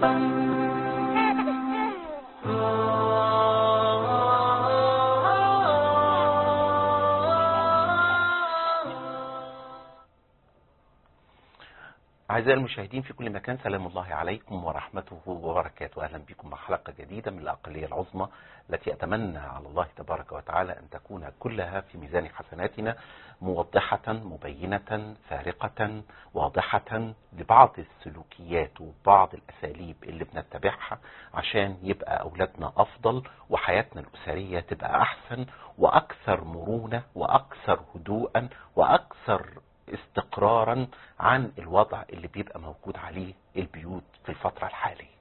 أعزائي المشاهدين في كل مكان سلام الله عليكم ورحمته وبركاته أهلا بكم مع حلقة جديدة من الأقلية العظمى التي أتمنى على الله تبارك وتعالى أن تكون كلها في ميزان حسناتنا موضحة مبينة فارقة واضحة لبعض السلوكيات وبعض الأساليب اللي بنتبعها عشان يبقى أولادنا أفضل وحياتنا الأسرية تبقى أحسن وأكثر مرونة وأكثر هدوءا وأكثر استقرارا عن الوضع اللي بيبقى موجود عليه البيوت في الفترة الحالية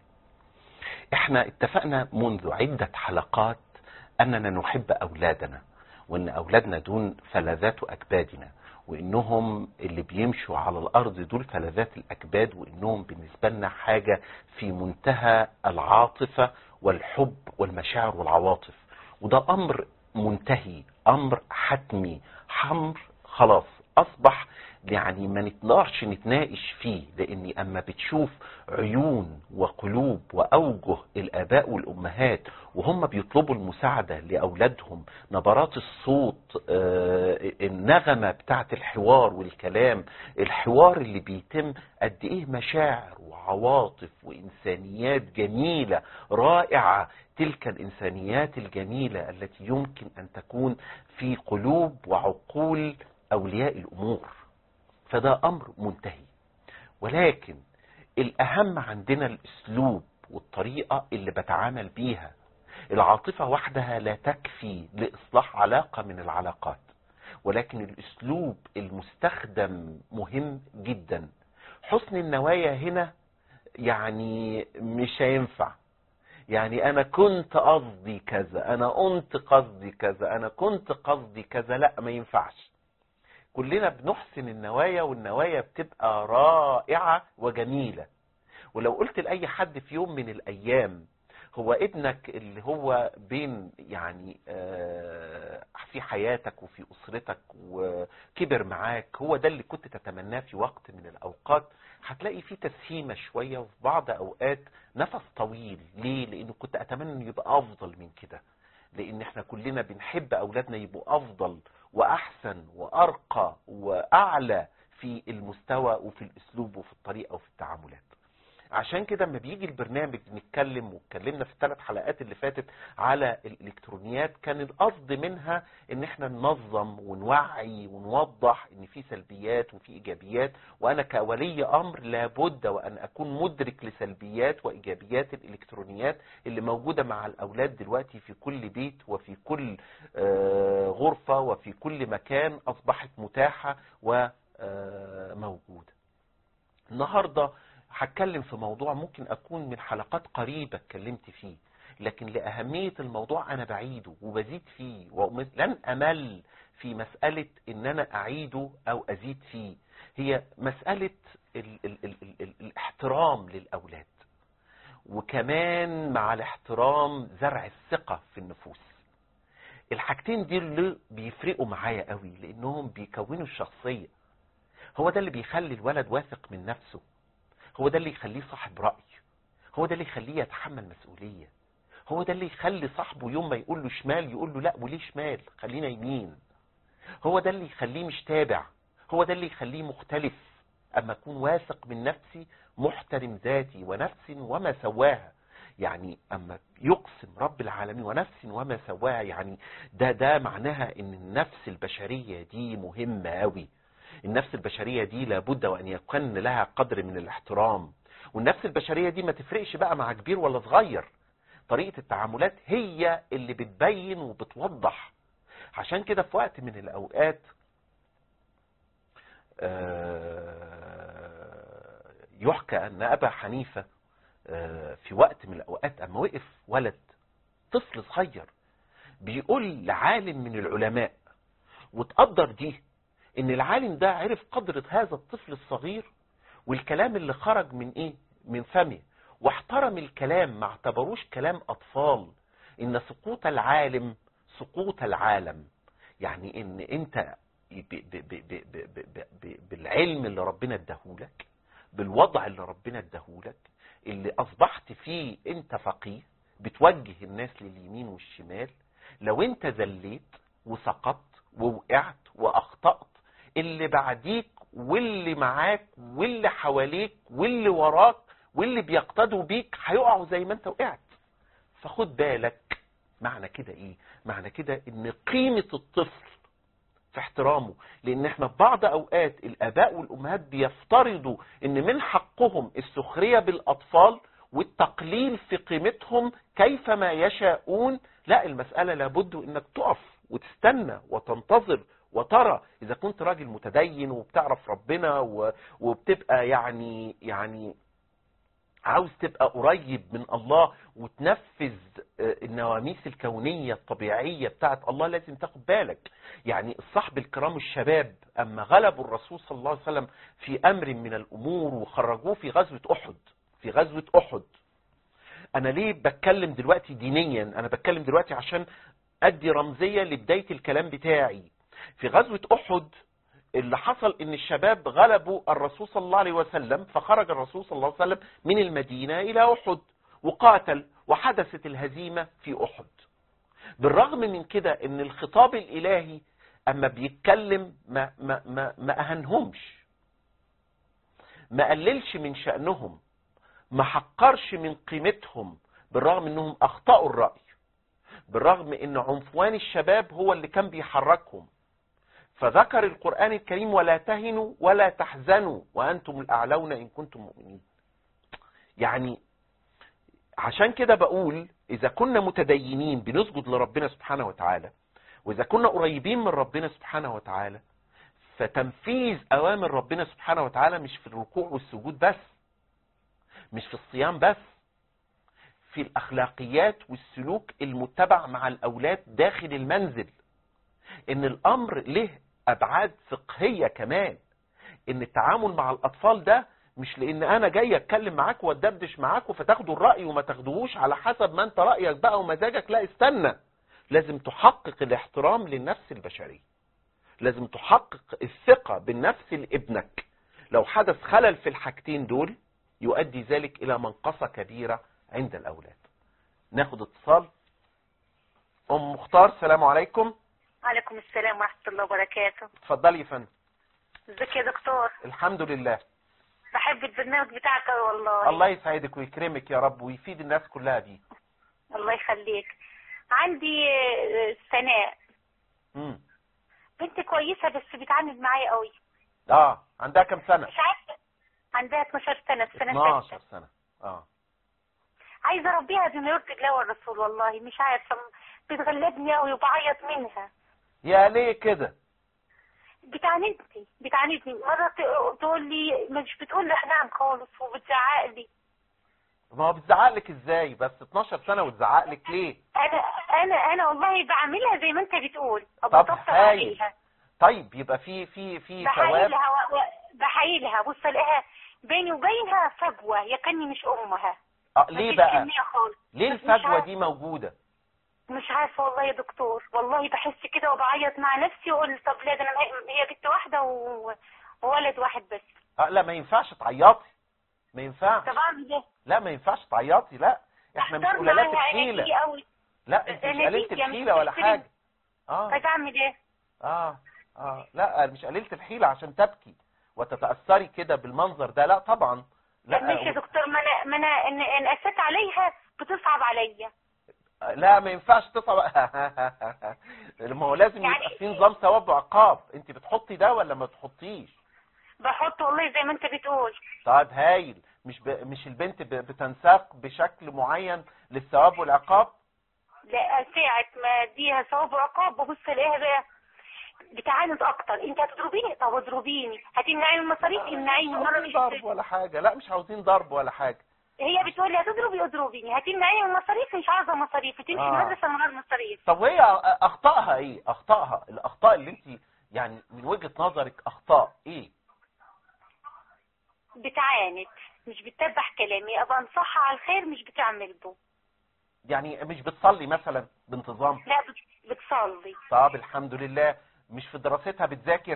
احنا اتفقنا منذ عدة حلقات اننا نحب اولادنا وان اولادنا دون فلذات اكبادنا وانهم اللي بيمشوا على الارض دول فلذات الاكباد وانهم بالنسبة لنا حاجة في منتهى العاطفة والحب والمشاعر والعواطف وده امر منتهي امر حتمي حمر خلاص اصبح يعني ما نقدرش نتناقش فيه لاني اما بتشوف عيون وقلوب واوجه الاباء والامهات وهم بيطلبوا المساعدة لاولادهم نبرات الصوت آه، النغمة بتاعت الحوار والكلام الحوار اللي بيتم قد ايه مشاعر وعواطف وانسانيات جميلة رائعة تلك الانسانيات الجميلة التي يمكن ان تكون في قلوب وعقول اولياء الامور فده امر منتهي ولكن الاهم عندنا الاسلوب والطريقة اللي بتعامل بيها العاطفة وحدها لا تكفي لاصلاح علاقة من العلاقات ولكن الاسلوب المستخدم مهم جدا حسن النوايا هنا يعني مش هينفع يعني انا كنت قصدي كذا انا قلت قصدي كذا انا كنت قصدي كذا لا ما ينفعش كلنا بنحسن النوايا والنوايا بتبقى رائعة وجميلة ولو قلت لأي حد في يوم من الأيام هو ابنك اللي هو بين يعني آه، في حياتك وفي أسرتك وكبر معاك هو ده اللي كنت تتمناه في وقت من الأوقات هتلاقي فيه تسهيمة شوية وفي بعض أوقات نفس طويل ليه؟ لأنه كنت أتمنى أنه يبقى أفضل من كده لأن احنا كلنا بنحب أولادنا يبقوا أفضل وأحسن وأرقى وأعلى في المستوى وفي الأسلوب وفي الطريقة وفي التعاملات عشان كده لما بيجي البرنامج نتكلم واتكلمنا في الثلاث حلقات اللي فاتت على الالكترونيات كان القصد منها ان احنا ننظم ونوعي ونوضح ان في سلبيات وفي ايجابيات وانا كولي امر لابد وان اكون مدرك لسلبيات وايجابيات الالكترونيات اللي موجودة مع الاولاد دلوقتي في كل بيت وفي كل آه، غرفة وفي كل مكان اصبحت متاحة وموجودة النهاردة هتكلم في موضوع ممكن اكون من حلقات قريبة اتكلمت فيه لكن لأهمية الموضوع انا بعيده وبزيد فيه ولن امل في مسألة ان انا اعيده او ازيد فيه هي مسألة ال ال ال ال ال الاحترام للاولاد وكمان مع الاحترام زرع الثقة في النفوس الحاجتين دي اللي بيفرقوا معايا قوي لانهم بيكونوا الشخصية هو ده اللي بيخلي الولد واثق من نفسه هو ده اللي يخليه صاحب رأي هو ده اللي يخليه يتحمل مسؤولية هو ده اللي يخلي صاحبه يوم ما يقول له شمال يقول له لا وليه شمال خلينا يمين هو ده اللي يخليه مش تابع هو ده اللي يخليه مختلف اما اكون واثق من نفسي محترم ذاتي ونفس وما سواها يعني اما يقسم رب العالمين ونفس وما سواها يعني ده ده معناها ان النفس البشرية دي مهمة قوي النفس البشرية دي لابد وأن يكون لها قدر من الاحترام والنفس البشرية دي ما تفرقش بقى مع كبير ولا صغير طريقة التعاملات هي اللي بتبين وبتوضح عشان كده في وقت من الأوقات يحكى أن أبا حنيفة في وقت من الأوقات أما وقف ولد طفل صغير بيقول لعالم من العلماء وتقدر دي ان العالم ده عرف قدرة هذا الطفل الصغير والكلام اللي خرج من ايه من فمه واحترم الكلام ما اعتبروش كلام اطفال ان سقوط العالم سقوط العالم يعني ان انت ب ب ب ب ب بالعلم اللي ربنا اداهولك بالوضع اللي ربنا اداهولك اللي اصبحت فيه انت فقيه بتوجه الناس لليمين والشمال لو انت زليت وسقطت ووقعت واخطأت اللي بعديك واللي معاك واللي حواليك واللي وراك واللي بيقتدوا بيك هيقعوا زي ما انت وقعت فخد بالك معنى كده ايه معنى كده ان قيمة الطفل في احترامه لان احنا في بعض اوقات الاباء والامهات بيفترضوا ان من حقهم السخرية بالاطفال والتقليل في قيمتهم كيفما يشاءون لا المسألة لابد انك تقف وتستنى وتنتظر وترى اذا كنت راجل متدين وبتعرف ربنا و- وبتبقى يعني يعني عاوز تبقى قريب من الله وتنفذ آه، النواميس الكونية الطبيعية بتاعت الله لازم تاخد بالك يعني الصحب الكرام الشباب أما غلبوا الرسول صلى الله عليه وسلم في أمر من الأمور وخرجوه في غزوة أحد في غزوة أحد أنا ليه بتكلم دلوقتي دينيا أنا بتكلم دلوقتي عشان أدي رمزية لبداية الكلام بتاعي في غزوة أحد اللي حصل ان الشباب غلبوا الرسول صلى الله عليه وسلم فخرج الرسول صلى الله عليه وسلم من المدينة الى احد وقاتل وحدثت الهزيمة في احد بالرغم من كده ان الخطاب الالهي اما بيتكلم ما, ما, ما, ما اهنهمش ما قللش من شأنهم ما حقرش من قيمتهم بالرغم انهم اخطأوا الرأي بالرغم ان عنفوان الشباب هو اللي كان بيحركهم فذكر القرآن الكريم ولا تهنوا ولا تحزنوا وأنتم الأعلون إن كنتم مؤمنين يعني عشان كده بقول إذا كنا متدينين بنسجد لربنا سبحانه وتعالى وإذا كنا قريبين من ربنا سبحانه وتعالى فتنفيذ أوامر ربنا سبحانه وتعالى مش في الركوع والسجود بس مش في الصيام بس في الأخلاقيات والسلوك المتبع مع الأولاد داخل المنزل ان الامر له ابعاد فقهية كمان ان التعامل مع الاطفال ده مش لان انا جاي اتكلم معاك واتدردش معاك فتاخدوا الرأي وما تاخدوهوش على حسب ما انت رأيك بقى ومزاجك لا استنى لازم تحقق الاحترام للنفس البشرية لازم تحقق الثقة بالنفس لابنك لو حدث خلل في الحاجتين دول يؤدي ذلك الى منقصة كبيرة عند الاولاد ناخد اتصال ام مختار سلام عليكم وعليكم السلام ورحمة الله وبركاته اتفضلي يا فندم ازيك يا دكتور الحمد لله بحب البرنامج بتاعك أوي والله الله يسعدك ويكرمك يا رب ويفيد الناس كلها بيه الله يخليك عندي آه، سناء امم بنت كويسة بس بتعاند معايا قوي اه عندها كام سنة مش عارفة عندها 12 سنة في سنة 12 ستة سنة اه عايزة اربيها بما يرضي الله والرسول والله مش عارفة بتغلبني قوي وبعيط منها يا ليه كده بتعاندني بتعاندني مرة ت- تقول لي مش بتقول لي نعم خالص وبتزعق لي ما هو بتزعق لك ازاي بس 12 سنة وتزعق لك ليه انا انا انا والله بعملها زي ما انت بتقول طب بطبطب هايل. عليها طيب يبقى في في في ثواب بحايلها و... و... بحايلها بص الاقيها بيني وبينها فجوه يا كاني مش امها آه ليه مفيش بقى كمية خالص ليه مش الفجوة عارف- دي موجودة مش عارفه والله يا دكتور والله بحس كده وبعيط مع نفسي واقول طب لا ده انا هي بنت واحده و... وولد واحد بس آه لا ما ينفعش تعيطي ما ينفعش طب اعمل ايه؟ لا ما ينفعش تعيطي لا احنا مش اختار قلالات معاها عيني الحيلة قوي لا انت مش أنا قليلة دي يعني الحيلة ولا بتشتري- حاجة اه طب اعمل ايه؟ اه اه لا مش قليلة الحيلة عشان تبكي وتتأثري كده بالمنظر ده لا طبعا لا ماشي يا لا دكتور ما انا ما انا ان ان اسيت عليها بتصعب عليا لا ما ينفعش تصعب ما هو لازم يعني- يبقى في نظام ثواب وعقاب انت بتحطي ده ولا ما بتحطيش بحط والله زي ما انت بتقول طيب هايل مش ب... مش البنت ب... بتنساق بشكل معين للثواب والعقاب لا ساعة ما اديها ثواب وعقاب ببص الاقيها بقى بتعاند اكتر انت هتضربيني طب اضربيني هتمنعيني من المصاريف امنعيني مش مره عاوزين ضرب ولا حاجة لا مش عاوزين ضرب ولا حاجة هي بتقول لي هتضربي اضربيني هتمنعيني من المصاريف مش عاوزه مصاريف تمشي آه. المدرسه من غير مصاريف طب وهي اخطائها ايه اخطائها الاخطاء اللي انت يعني من وجهة نظرك اخطاء ايه بتعاند مش بتتبع كلامي ابقى انصحها على الخير مش بتعمل به يعني مش بتصلي مثلا بانتظام لا بت- بتصلي طب الحمد لله مش في دراستها بتذاكر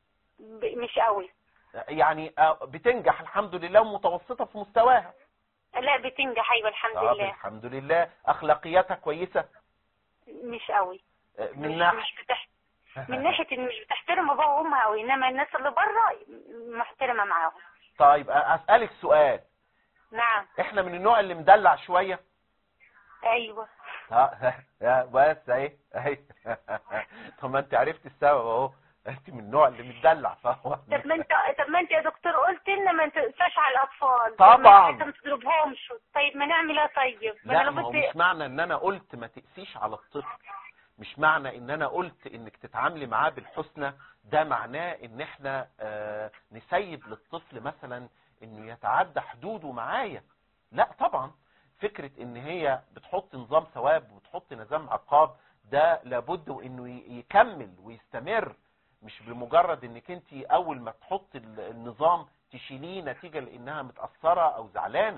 ب- مش قوي يعني آه، بتنجح الحمد لله ومتوسطة في مستواها لا بتنجح ايوه الحمد طب لله الحمد لله اخلاقياتها كويسه مش قوي آه، من مش, ناحيه مش بتح... من ناحيه ان مش بتحترم باباها وامها قوي انما الناس اللي بره محترمه معاهم طيب أ- اسالك سؤال نعم احنا من النوع اللي مدلع شويه ايوه ها ها بس اهي اهي طب ما انت عرفت السبب اهو انت من النوع اللي متدلع فهو طب ما انت طب ما انت يا دكتور قلت لنا ما تنساش على الاطفال طبعاً. ما تضربهمش طيب ما نعمل ايه طيب ما لا انا ما هو لابد مش معنى ان انا قلت ما تقسيش على الطفل مش معنى ان انا قلت انك تتعاملي معاه بالحسنى ده معناه ان احنا آه نسيب للطفل مثلا انه يتعدى حدوده معايا لا طبعا فكرة ان هي بتحط نظام ثواب وتحط نظام عقاب ده لابد انه ي- يكمل ويستمر مش بمجرد انك انت اول ما تحط ال- النظام تشيليه نتيجة لانها متأثرة او زعلانة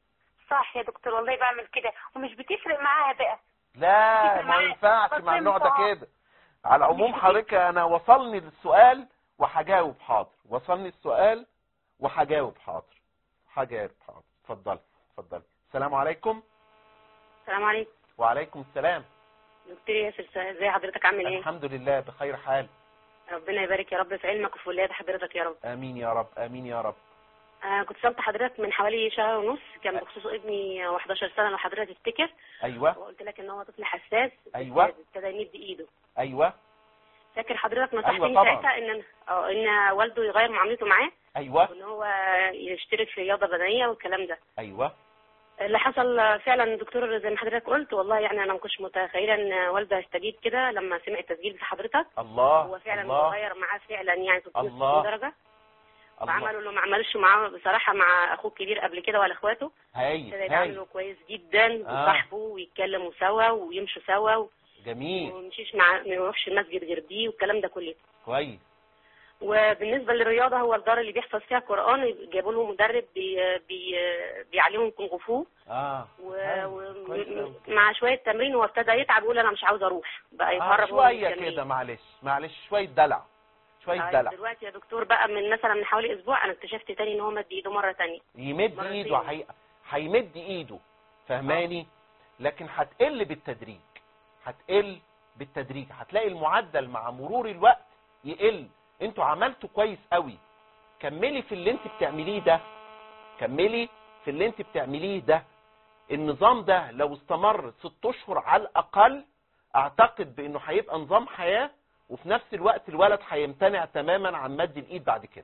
صح يا دكتور والله بعمل كده ومش بتفرق معاها بقى لا بتفرق ما معايا. ينفعش بس مع النوع ده ينفع. كده على العموم مش حضرتك انا وصلني السؤال وهجاوب حاضر وصلني السؤال وهجاوب حاضر هجاوب حاضر اتفضل اتفضل السلام عليكم السلام عليكم وعليكم السلام دكتور ياسر ازي حضرتك عامل ايه الحمد لله بخير حال ربنا يبارك يا رب في علمك وفي ولاد حضرتك يا رب امين يا رب امين يا رب آه كنت سالت حضرتك من حوالي شهر ونص كان بخصوص ابني 11 سنه لو حضرتك تفتكر ايوه وقلت لك ان هو طفل حساس أيوة. ابتدى يمد ايده ايوه فاكر حضرتك نصحتني أيوة طبعا. ساعتها ان أنا- اه ان والده يغير معاملته معاه ايوه وان هو يشترك في رياضه بدنيه والكلام ده ايوه اللي حصل فعلا دكتور زي ما حضرتك قلت والله يعني انا ما كنتش متخيله ان والده هيستجيب كده لما سمع التسجيل بتاع حضرتك الله هو فعلا الله غير معاه فعلا يعني 360 الله. درجه الله وعملوا اللي ما عملش معاه بصراحه مع اخوه الكبير قبل كده ولا اخواته هايل ابتدى هايل يتعاملوا كويس جدا آه. وصاحبه ويتكلموا سوا ويمشوا سوا و- جميل وما يمشيش مع ما يروحش المسجد غير بيه والكلام ده كله كويس وبالنسبه للرياضه هو الدار اللي بيحفظ فيها قران جابوا له مدرب بي بي بيعلمهم كونغ فو اه و- كويس أوي. ومع شويه تمرين هو ابتدى يتعب يقول انا مش عاوز اروح بقى آه يتهرب هو من شويه التمرين. كده معلش معلش شويه دلع شويه طيب دلع دلوقتي يا دكتور بقى من مثلا من حوالي اسبوع انا اكتشفت تاني ان هو مد ايده مره تانية يمد مرتين. ايده هي... هيمد ايده فهماني لكن هتقل بالتدريج هتقل بالتدريج هتلاقي المعدل مع مرور الوقت يقل انتوا عملتوا كويس قوي كملي في اللي انت بتعمليه ده كملي في اللي انت بتعمليه ده النظام ده لو استمر ست اشهر على الاقل اعتقد بانه هيبقى نظام حياة وفي نفس الوقت الولد هيمتنع تماما عن مد الايد بعد كده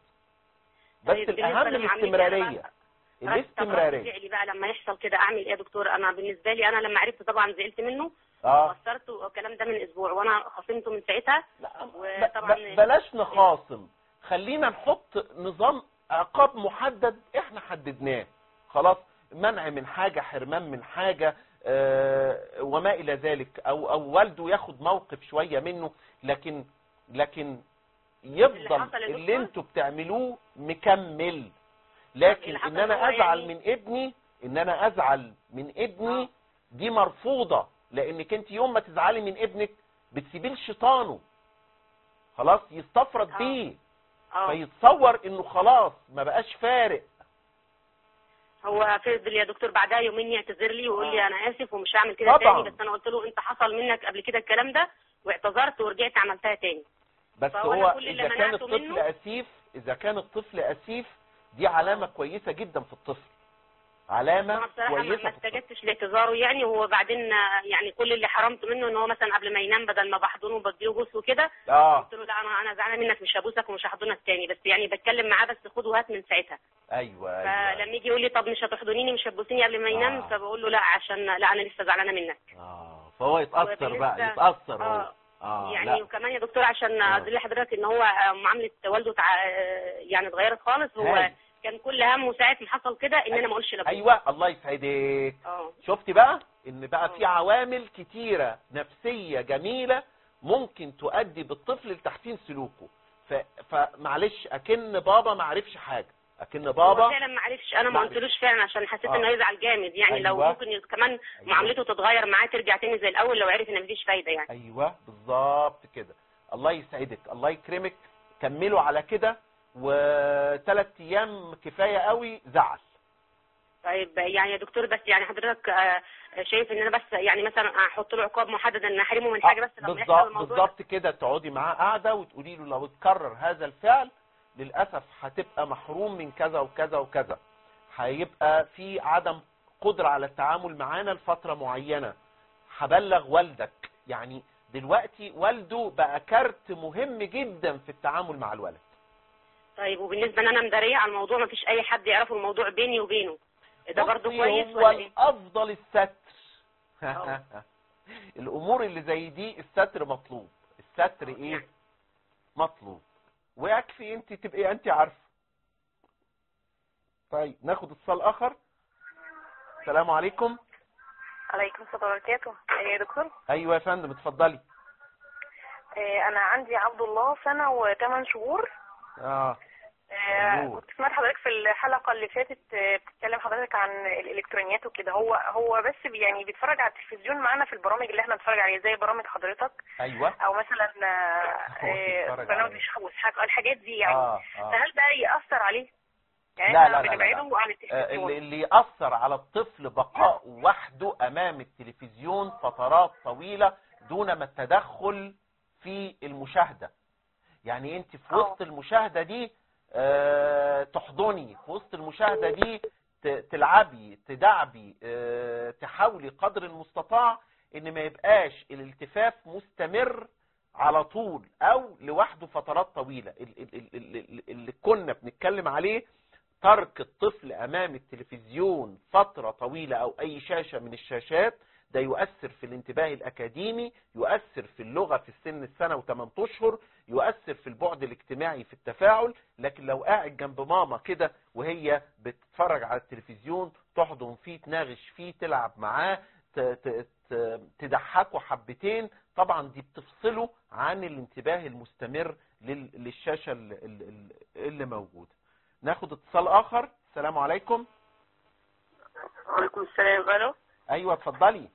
بس طيب بالنسبة الاهم لمعاملتي أنا الاستمرارية بقى- طب رد الاستمرارية فعلي بقى لما يحصل كده اعمل ايه يا دكتور انا بالنسبه لي انا لما عرفت طبعا زعلت منه اه وقصرت والكلام ده من اسبوع وانا خصمته من ساعتها لا وطبعا ب- بلاش نخاصم خلينا نحط نظام عقاب محدد احنا حددناه خلاص منع من حاجة حرمان من حاجة آه، وما الى ذلك او او والده ياخد موقف شوية منه لكن لكن يفضل حصل يا اللي دكتور؟ انتوا بتعملوه مكمل لكن اللي ان حصل انا هو ازعل يعني- من ابني ان انا ازعل من ابني آه. دي مرفوضة لانك انت يوم ما تزعلي من ابنك بتسيبيه لشيطانه خلاص يستفرد آه. بيه اه فيتصور انه خلاص ما بقاش فارق هو فضل يا دكتور بعدها يومين يعتذر لي ويقول لي آه. انا اسف ومش هعمل كده طبعاً. تاني بس انا قلت له انت حصل منك قبل كده الكلام ده واعتذرت ورجعت عملتها تاني بس فهو أنا هو كل اللي اذا كان منعته الطفل منه- اسيف اذا كان الطفل اسيف دي علامة كويسة جدا في الطفل علامة انا بصراحه ما كويسة ما في الطفل استجبتش لاعتذاره يعني وهو بعدين آه، يعني كل اللي حرمت منه ان هو مثلا قبل ما ينام بدل ما بحضنه بديه بوس وكده اه قلت له لا انا انا زعلانه منك مش هبوسك ومش هحضنك تاني بس يعني بتكلم معاه بس خد وهات من ساعتها ايوه فلما ايوه يجي يقول لي طب مش هتحضنيني مش هتبوسيني قبل ما ينام آه. فبقول له لا عشان لا انا لسه زعلانه منك اه فهو يتأثر بقى وبالنسبة- يتأثر هو اه اه يعني لا وكمان يا دكتور عشان آه. ادل لحضرتك ان هو آه، معامله والده تع... آه، يعني اتغيرت خالص هو هاي. كان كل همه ساعه ما حصل كده ان انا ما اقولش لابوه ايوه الله يسعدك اه شفتي بقى ان بقى في آه. عوامل كتيرة نفسية جميلة ممكن تؤدي بالطفل لتحسين سلوكه ف... فمعلش اكن بابا ما عرفش حاجة اكن هو بابا فعلا معلش انا ما معلش. قلتلوش فعلا عشان حسيت آه. انه يزعل جامد يعني لو أيوة. ممكن يز- كمان معاملته تتغير معاه ترجع تاني زي الاول لو عرف ان مفيش فايده يعني ايوه بالظبط كده الله يسعدك الله يكرمك كملوا على كده وثلاث ايام كفاية قوي زعل طيب يعني يا دكتور بس يعني حضرتك آه، شايف ان انا بس يعني مثلا احط له عقاب محدد ان احرمه من حاجه بس لما يحصل بالظبط الموضوع ده؟ بالظبط كده تقعدي معاه قاعده وتقولي له لو اتكرر هذا الفعل للاسف هتبقى محروم من كذا وكذا وكذا هيبقى في عدم قدره على التعامل معانا لفتره معينه هبلغ والدك يعني دلوقتي والده بقى كارت مهم جدا في التعامل مع الولد طيب وبالنسبه ان انا مداريه على الموضوع ما فيش اي حد يعرف الموضوع بيني وبينه ده برضه بصي، كويس هو ولا ايه؟ الافضل الستر أه. الامور اللي زي دي الستر مطلوب الستر ايه مطلوب ويكفي انت تبقي انت عارفه طيب ناخد اتصال اخر السلام عليكم عليكم السلام وبركاته يا دكتور ايوه يا فندم اتفضلي آه، انا عندي عبد الله سنه وثمان شهور اه آه، نور. كنت سمعت حضرتك في الحلقه اللي فاتت آه، بتتكلم حضرتك عن الالكترونيات وكده هو هو بس بي- يعني بيتفرج على التلفزيون معانا في البرامج اللي احنا بنتفرج عليها زي برامج حضرتك ايوه او مثلا آه، هو آه، بيتفرج برنامج عليه. الشهوة الحاجات دي يعني اه اه فهل ده ياثر عليه؟ يعني لا، احنا لا، لا، لا، بنبعده عن آه، التلفزيون اللي اللي يأثر على الطفل بقاء وحده أمام التلفزيون فترات طويلة دون ما التدخل في المشاهدة يعني انت في آه. وسط المشاهدة دي آه، تحضني في وسط المشاهدة دي ت- تلعبي تدعبي آه، تحاولي قدر المستطاع ان ما يبقاش الالتفاف مستمر على طول او لوحده فترات طويلة ال- ال- ال- ال- ال- اللي كنا بنتكلم عليه ترك الطفل امام التلفزيون فترة طويلة او اي شاشة من الشاشات ده يؤثر في الانتباه الاكاديمي يؤثر في اللغة في السن السنة وثمان اشهر يؤثر في البعد الاجتماعي في التفاعل لكن لو قاعد جنب ماما كده وهي بتتفرج على التلفزيون تحضن فيه تناغش فيه تلعب معاه ت- ت- ت- تضحكه حبتين طبعا دي بتفصله عن الانتباه المستمر لل- للشاشة اللي, اللي, اللي موجودة ناخد اتصال اخر السلام عليكم وعليكم السلام الو ايوه اتفضلي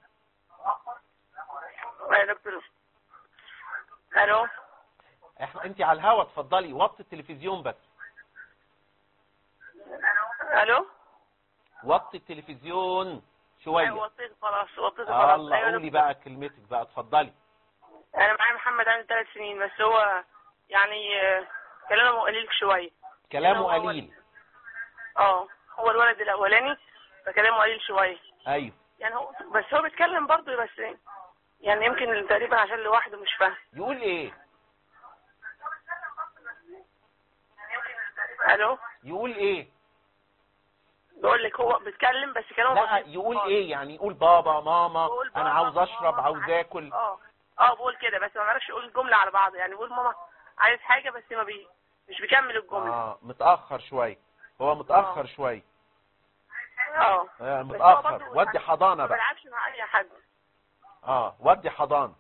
يا دكتور الو احنا انت على الهوا اتفضلي وطي التلفزيون بس الو وطي التلفزيون شويه أيوة، وطيت خلاص وطيت آه خلاص الله أيوة، قولي بقى كلمتك بقى اتفضلي انا معايا محمد عنده ثلاث سنين بس هو يعني آه، كلامه قليل شويه كلامه هو- قليل اه هو الولد الاولاني فكلامه قليل شويه ايوه يعني هو بس هو بيتكلم برضه بس يعني يمكن تقريبا عشان لوحده مش فاهم يقول ايه الو يقول ايه بقول لك هو بيتكلم بس كلامه لا بسيط يقول خالص. ايه يعني يقول بابا ماما بقول انا بابا، عاوز اشرب ماما، عاوز عايز- اكل اه اه بقول كده بس ما بعرفش اقول الجمله على بعض يعني بقول ماما عايز حاجه بس ما بي مش بيكمل الجمله اه متاخر شويه هو متاخر شويه اه آه بس هو متاخر برضه ودي يعني حضانه ما بقى بلعبش مع اي حد اه ودي حضانه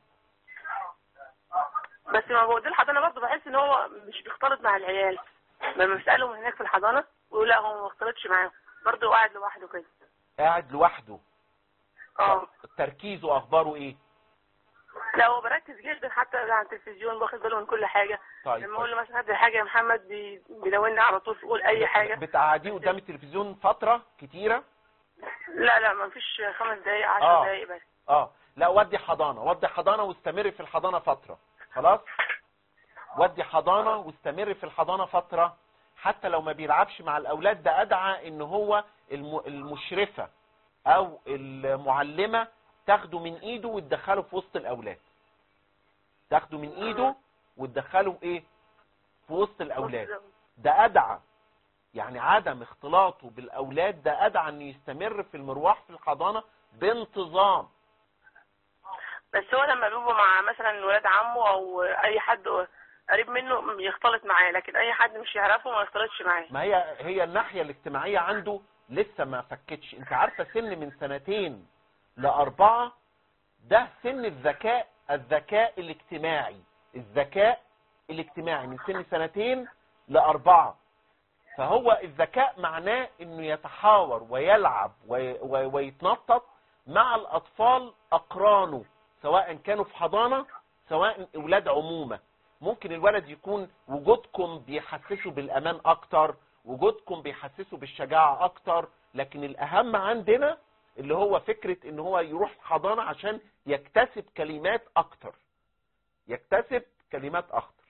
بس ما بودي الحضانه برضه بحس ان هو مش بيختلط مع العيال لما بسالهم هناك في الحضانه يقول لا هو ما بيختلطش معاهم برضه قاعد لوحده كده قاعد لوحده اه تركيزه اخباره ايه لا هو بركز جدا حتى على التلفزيون واخد باله من كل حاجه طيب لما اقول له مثلا هات لي حاجه يا محمد بي- بيلوني على طول يقول اي حاجه بتقعديه قدام التلفزيون فتره كتيره لا لا ما فيش خمس دقايق عشر آه. دقايق بس اه لا ودي حضانه ودي حضانه واستمر في الحضانه فتره خلاص ودي حضانه واستمر في الحضانه فتره حتى لو ما بيلعبش مع الاولاد ده ادعى ان هو الم- المشرفه او المعلمه تاخده من ايده وتدخله في وسط الاولاد تاخده من ايده وتدخله في ايه في وسط الاولاد ده ادعى يعني عدم اختلاطه بالاولاد ده ادعى انه يستمر في المروح في الحضانه بانتظام بس هو لما بيبقوا مع مثلا ولاد عمه او اي حد قريب منه يختلط معاه لكن اي حد مش يعرفه ما يختلطش معاه ما هي هي الناحيه الاجتماعيه عنده لسه ما فكتش انت عارفه سن من سنتين لاربعه ده سن الذكاء الذكاء الاجتماعي الذكاء الاجتماعي من سن سنتين لاربعه فهو الذكاء معناه انه يتحاور ويلعب وي- وي- ويتنطط مع الاطفال اقرانه سواء كانوا في حضانه سواء اولاد عمومه ممكن الولد يكون وجودكم بيحسسه بالامان اكتر وجودكم بيحسسه بالشجاعه اكتر لكن الاهم عندنا اللي هو فكرة ان هو يروح حضانة عشان يكتسب كلمات اكتر يكتسب كلمات اكتر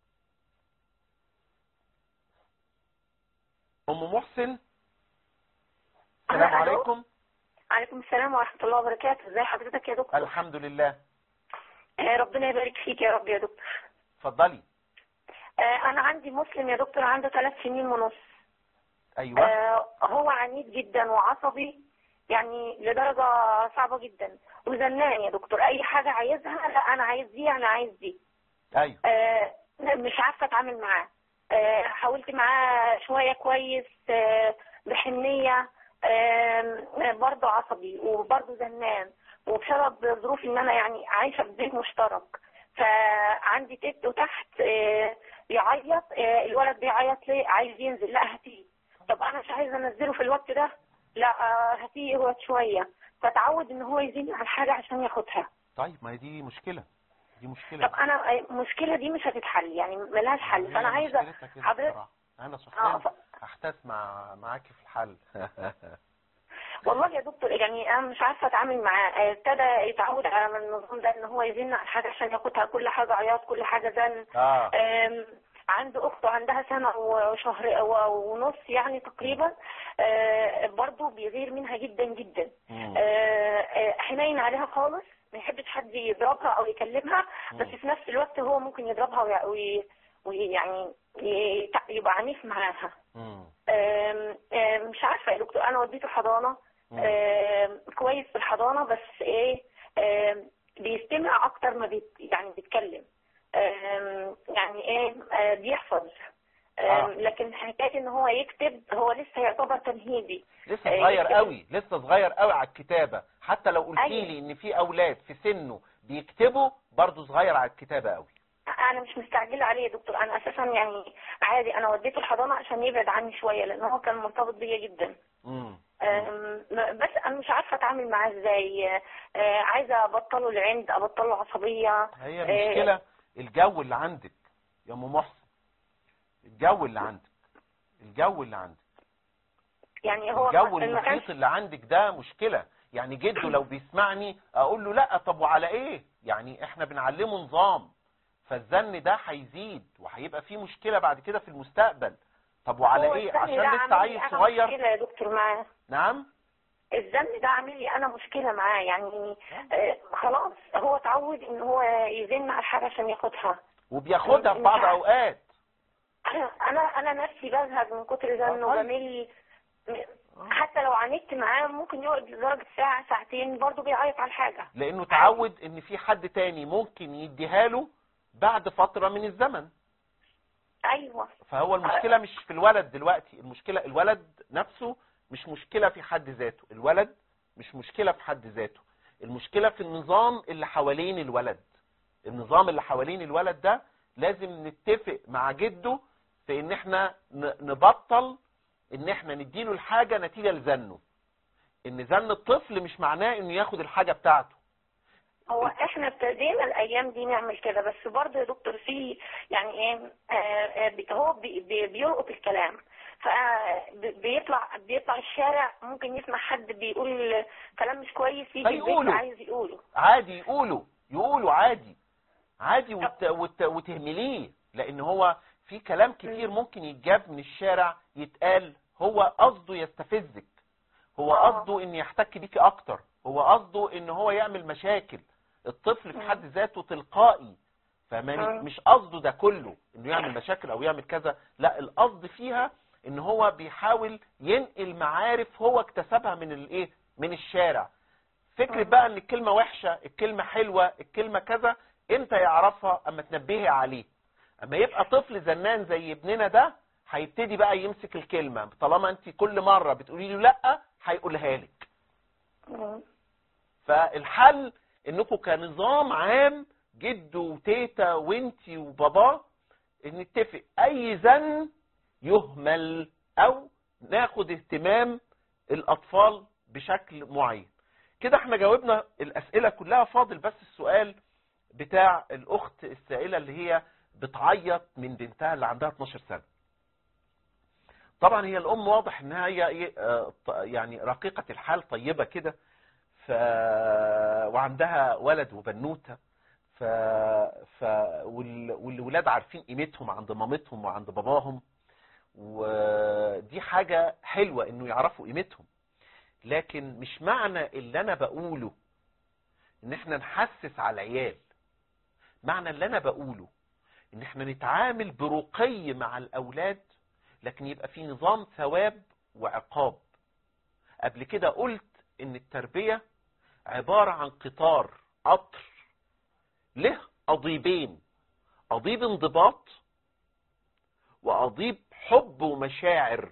ام محسن السلام ألو. عليكم عليكم السلام ورحمة الله وبركاته ازي حضرتك يا دكتور الحمد لله آه، ربنا يبارك فيك يا رب يا دكتور اتفضلي آه، انا عندي مسلم يا دكتور عنده ثلاث سنين ونص ايوه آه، هو عنيد جدا وعصبي يعني لدرجة صعبة جدا وزنان يا دكتور اي حاجة عايزها لا انا عايز دي انا عايز دي ايوه آه، مش عارفة اتعامل معاه آه، حاولت معاه شوية كويس آه، بحنية آه، برضه عصبي وبرضه زنان وبسبب ظروف ان انا يعني عايشة في بيت مشترك فعندي تيت وتحت آه، بيعيط آه، الولد بيعيط ليه عايز ينزل لا هاتيه طب انا مش عايزه انزله في الوقت ده لا آه، هاتيه هو شويه فتعود ان هو يزيد على الحاجه عشان ياخدها طيب ما هي دي مشكلة دي مشكلة طب انا آه، المشكله دي مش هتتحل يعني ملهاش حل فانا هي عايزه مشكلتها كده حضرتك بصراحة. انا اه شخصيا ف... هحتاس مع معاكي في الحل والله يا دكتور يعني انا مش عارفه اتعامل معاه آه، ابتدى يتعود على النظام ده ان هو يزن على الحاجه عشان ياخدها كل حاجه عياط كل حاجه زن اه آم، عنده اخته عندها سنه وشهر و- ونص يعني تقريبا آه، برضه بيغير منها جدا جدا مم. آه، آه، حنين عليها خالص ما يحبش حد يضربها او يكلمها بس مم. في نفس الوقت هو ممكن يضربها ويع- وي- ويعني ي- يبقى عنيف معاها مم. آم، آم، مش عارفه يا دكتور انا وديته حضانه مم. آم، كويس في الحضانه بس ايه آم، بيستمع اكتر ما بيت يعني بيتكلم آم، يعني ايه آه، بيحفظ آم، آه. لكن حكايه ان هو يكتب هو لسه يعتبر تمهيدي لسه آه، صغير يكتب- قوي لسه صغير قوي على الكتابة حتى لو قلتي أيوة. لي ان في اولاد في سنه بيكتبوا برضه صغير على الكتابة قوي انا مش مستعجله عليه يا دكتور انا اساسا يعني عادي انا وديته الحضانه عشان يبعد عني شويه لان هو كان مرتبط بيا جدا مم. أم، بس انا مش عارفه اتعامل معاه ازاي أه، عايزه ابطله العند ابطله عصبيه هي آه، المشكلة الجو اللي عندك يا ام محسن الجو اللي عندك الجو اللي عندك يعني هو الجو ما- ما كانش المحيط اللي عندك ده مشكلة يعني جده لو بيسمعني اقول له لا طب وعلى ايه يعني احنا بنعلمه نظام فالزن ده هيزيد وهيبقى فيه مشكلة بعد كده في المستقبل طب وعلى هو ايه الزن عشان ده لسه عامل لي عيل أنا صغير مشكله يا دكتور معاه نعم الزن ده عامل لي انا مشكله معاه يعني أه، خلاص هو اتعود ان هو يزن على الحاجه عشان ياخدها وبياخدها في مش بعض عارف. اوقات انا انا انا نفسي بزهق من كتر زنه طيب. وبمل حتى لو عاندت معاه ممكن يقعد لدرجه ساعه ساعتين برضه بيعيط على الحاجه لانه تعود ان في حد تاني ممكن يديها له بعد فترة من الزمن ايوه فهو المشكلة مش في الولد دلوقتي المشكلة الولد نفسه مش مشكلة في حد ذاته الولد مش مشكلة في حد ذاته المشكلة في النظام اللي حوالين الولد النظام اللي حوالين الولد ده لازم نتفق مع جده في ان احنا ن- نبطل ان احنا نديله الحاجة نتيجة لزنه ان زن الطفل مش معناه انه ياخد الحاجة بتاعته هو احنا ابتدينا الايام دي نعمل كده بس برضه يا دكتور في يعني ايه آه، آه، بي- هو بي- بي- بيلقط الكلام فبيطلع بيطلع الشارع ممكن يسمع حد بيقول كلام مش كويس يجي البيت فيقوله. عايز يقوله عادي يقولوا يقولوا عادي عادي وت... وت... وتهمليه لان هو في كلام كتير ممكن يتجاب من الشارع يتقال هو قصده يستفزك هو آه. قصده ان يحتك بيكي اكتر هو قصده ان هو يعمل مشاكل الطفل في مم. حد ذاته تلقائي فماني مم. مش قصده ده كله انه يعمل مشاكل او يعمل كذا لا القصد فيها ان هو بيحاول ينقل معارف هو اكتسبها من الايه من الشارع فكرة مم. بقى ان الكلمة وحشة الكلمة حلوة الكلمة كذا امتى يعرفها اما تنبهي عليه اما يبقى طفل زنان زي ابننا ده هيبتدي بقى يمسك الكلمة طالما انت كل مرة بتقولي له لا هيقولها لك مم. فالحل انكم كنظام عام جد وتيتا وانتي وباباه ان نتفق اي زن يهمل او ناخد اهتمام الاطفال بشكل معين كده احنا جاوبنا الاسئله كلها فاضل بس السؤال بتاع الاخت السائله اللي هي بتعيط من بنتها اللي عندها 12 سنه طبعا هي الام واضح انها هي إيه، آه، ط- يعني رقيقة الحال طيبة كده ف وعندها ولد وبنوتة ف... ف... وال... والولاد عارفين قيمتهم عند مامتهم وعند باباهم ودي حاجة حلوة انه يعرفوا قيمتهم لكن مش معنى اللي انا بقوله ان احنا نحسس على العيال معنى اللي انا بقوله ان احنا نتعامل برقي مع الاولاد لكن يبقى في نظام ثواب وعقاب قبل كده قلت ان التربية عبارة عن قطار قطر له قضيبين قضيب انضباط وقضيب حب ومشاعر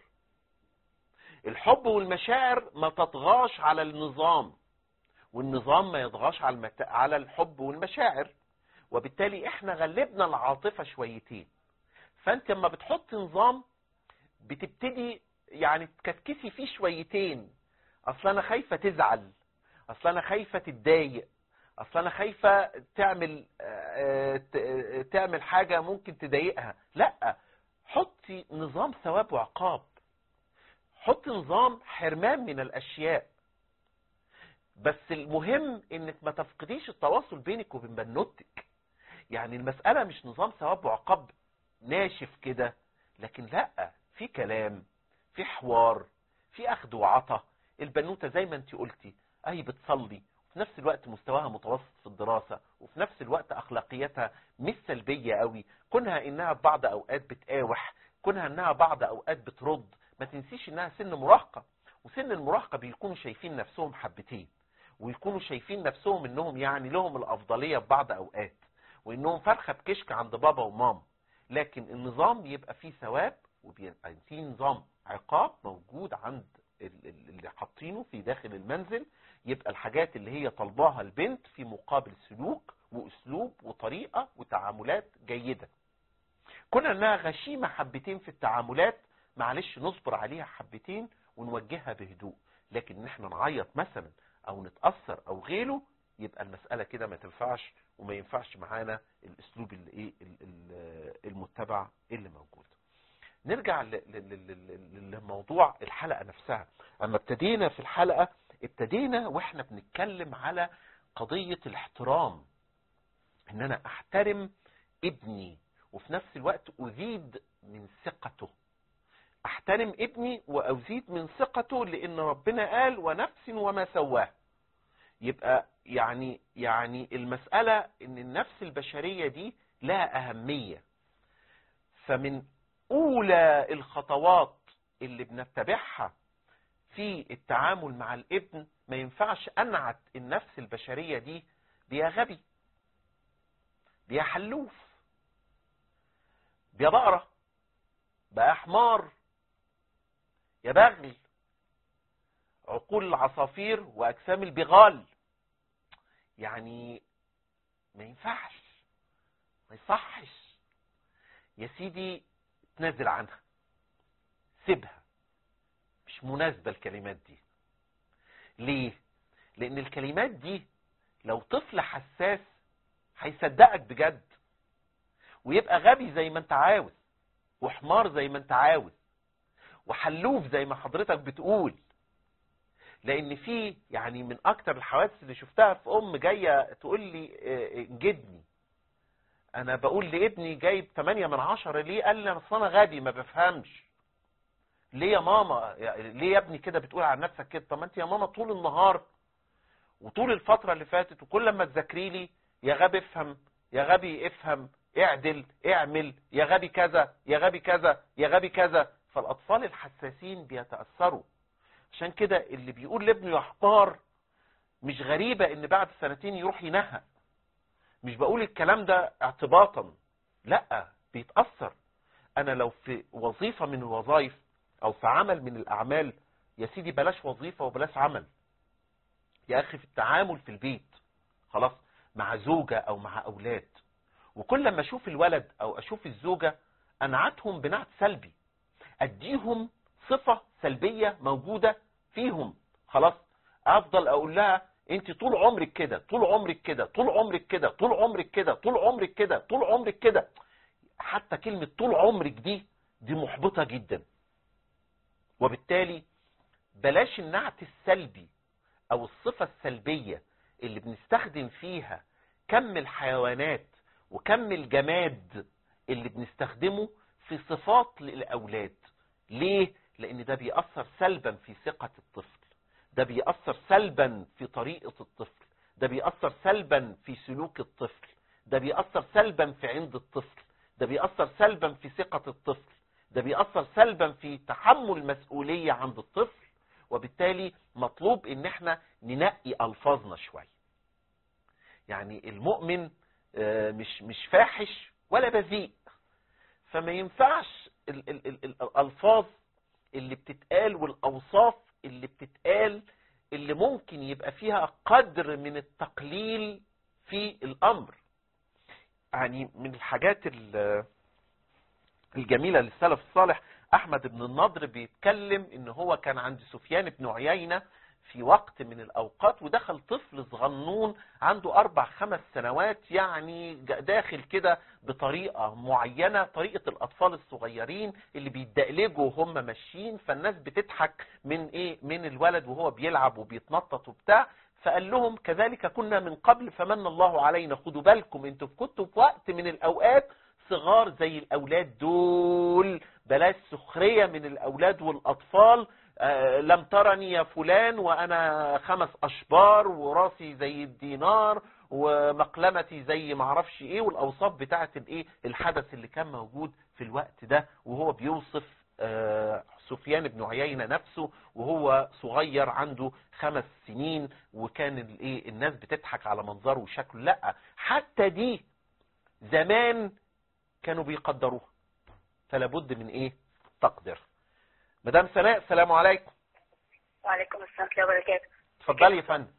الحب والمشاعر ما تطغاش على النظام والنظام ما يطغاش على المت... على الحب والمشاعر وبالتالي احنا غلبنا العاطفة شويتين فانت لما بتحط نظام بتبتدي يعني تكتكسي فيه شويتين اصل انا خايفة تزعل اصل انا خايفة تتضايق اصل انا خايفة تعمل آه، ت- آه، تعمل حاجة ممكن تضايقها لا حطي نظام ثواب وعقاب حط نظام حرمان من الاشياء بس المهم انك ما تفقديش التواصل بينك وبين بنوتك يعني المسألة مش نظام ثواب وعقاب ناشف كده لكن لا في كلام في حوار في اخذ وعطا البنوتة زي ما انت قلتي اهي بتصلي في نفس الوقت مستواها متوسط في الدراسة وفي نفس الوقت اخلاقيتها مش سلبية قوي كونها انها في بعض اوقات بتقاوح كونها انها بعض اوقات بترد ما تنسيش انها سن مراهقة وسن المراهقة بيكونوا شايفين نفسهم حبتين ويكونوا شايفين نفسهم انهم يعني لهم الافضلية في بعض اوقات وانهم فرخة بكشك عند بابا وماما لكن النظام يبقى فيه ثواب وبيبقى فيه نظام عقاب موجود عند ال- ال- اللي حاطينه في داخل المنزل يبقى الحاجات اللي هي طالباها البنت في مقابل سلوك واسلوب وطريقة وتعاملات جيدة كنا انها غشيمة حبتين في التعاملات معلش نصبر عليها حبتين ونوجهها بهدوء لكن ان احنا نعيط مثلا او نتأثر او غيره يبقى المسألة كده ما تنفعش وما ينفعش معانا الاسلوب اللي ايه ال- ال- المتبع اللي موجود نرجع ل- ل- ل- ل- لموضوع الحلقة نفسها اما ابتدينا في الحلقة ابتدينا واحنا بنتكلم على قضية الاحترام ان انا احترم ابني وفي نفس الوقت ازيد من ثقته احترم ابني وازيد من ثقته لان ربنا قال ونفس وما سواه يبقى يعني يعني المسألة ان النفس البشرية دي لها اهمية فمن اولى الخطوات اللي بنتبعها في التعامل مع الابن ما ينفعش انعت النفس البشرية دي بيا غبي بيا حلوف بيا بقرة بقى حمار يا بغل عقول العصافير واجسام البغال يعني ما ينفعش ما يصحش يا سيدي تنازل عنها سيبها مش مناسبة الكلمات دي ليه لان الكلمات دي لو طفل حساس هيصدقك بجد ويبقى غبي زي ما انت عاوز وحمار زي ما انت عاوز وحلوف زي ما حضرتك بتقول لان في يعني من اكتر الحوادث اللي شفتها في ام جايه تقول لي اه، انجدني انا بقول لابني جايب 8 من 10 ليه قال لي اصل انا غبي ما بفهمش ليه يا ماما يا- ليه يا ابني كده بتقول عن نفسك كده طب ما انت يا ماما طول النهار وطول الفترة اللي فاتت وكل لما تذاكري لي يا غبي افهم يا غبي افهم اعدل اعمل يا غبي كذا يا غبي كذا يا غبي كذا فالاطفال الحساسين بيتأثروا عشان كده اللي بيقول لابنه يا حمار مش غريبة ان بعد سنتين يروح ينهق مش بقول الكلام ده اعتباطا لا بيتأثر انا لو في وظيفة من الوظائف او في عمل من الاعمال يا سيدي بلاش وظيفة وبلاش عمل يا اخي في التعامل في البيت خلاص مع زوجة او مع اولاد وكل لما اشوف الولد او اشوف الزوجة انعتهم بنعت سلبي اديهم صفة سلبية موجودة فيهم خلاص افضل اقول لها انت طول عمرك كده طول عمرك كده طول عمرك كده طول عمرك كده طول عمرك كده طول عمرك كده حتى كلمة طول عمرك دي دي محبطة جدا وبالتالي بلاش النعت السلبي او الصفة السلبية اللي بنستخدم فيها كم الحيوانات وكم الجماد اللي بنستخدمه في صفات للأولاد ليه؟ لأن ده بيأثر سلبا في ثقة الطفل ده بيأثر سلبا في طريقة الطفل ده بيأثر سلبا في سلوك الطفل ده بيأثر سلبا في عند الطفل ده بيأثر سلبا في ثقة الطفل ده بيأثر سلبا في تحمل مسؤولية عند الطفل وبالتالي مطلوب ان احنا ننقي الفاظنا شوية يعني المؤمن آه، مش مش فاحش ولا بذيء فما ينفعش ال- ال- ال- ال- الالفاظ اللي بتتقال والاوصاف اللي بتتقال اللي ممكن يبقى فيها قدر من التقليل في الامر يعني من الحاجات ال- الجميلة للسلف الصالح احمد بن النضر بيتكلم ان هو كان عند سفيان بن عيينة في وقت من الاوقات ودخل طفل صغنون عنده اربع خمس سنوات يعني جا- داخل كده بطريقة معينة طريقة الاطفال الصغيرين اللي بيتدقلجوا وهم ماشيين فالناس بتضحك من ايه من الولد وهو بيلعب وبيتنطط وبتاع فقال لهم كذلك كنا من قبل فمن الله علينا خدوا بالكم انتوا كنتوا في وقت من الاوقات صغار زي الاولاد دول بلاش سخرية من الاولاد والاطفال آه، لم ترني يا فلان وانا خمس اشبار وراسي زي الدينار ومقلمتي زي معرفش ايه والاوصاف بتاعه الايه الحدث اللي كان موجود في الوقت ده وهو بيوصف آه، سفيان بن عيينة نفسه وهو صغير عنده خمس سنين وكان الايه الناس بتضحك على منظره وشكله لا حتى دي زمان كانوا بيقدروها فلا بد من ايه تقدر مدام سناء السلام عليكم وعليكم السلام ورحمة الله وبركاته اتفضلي يا فندم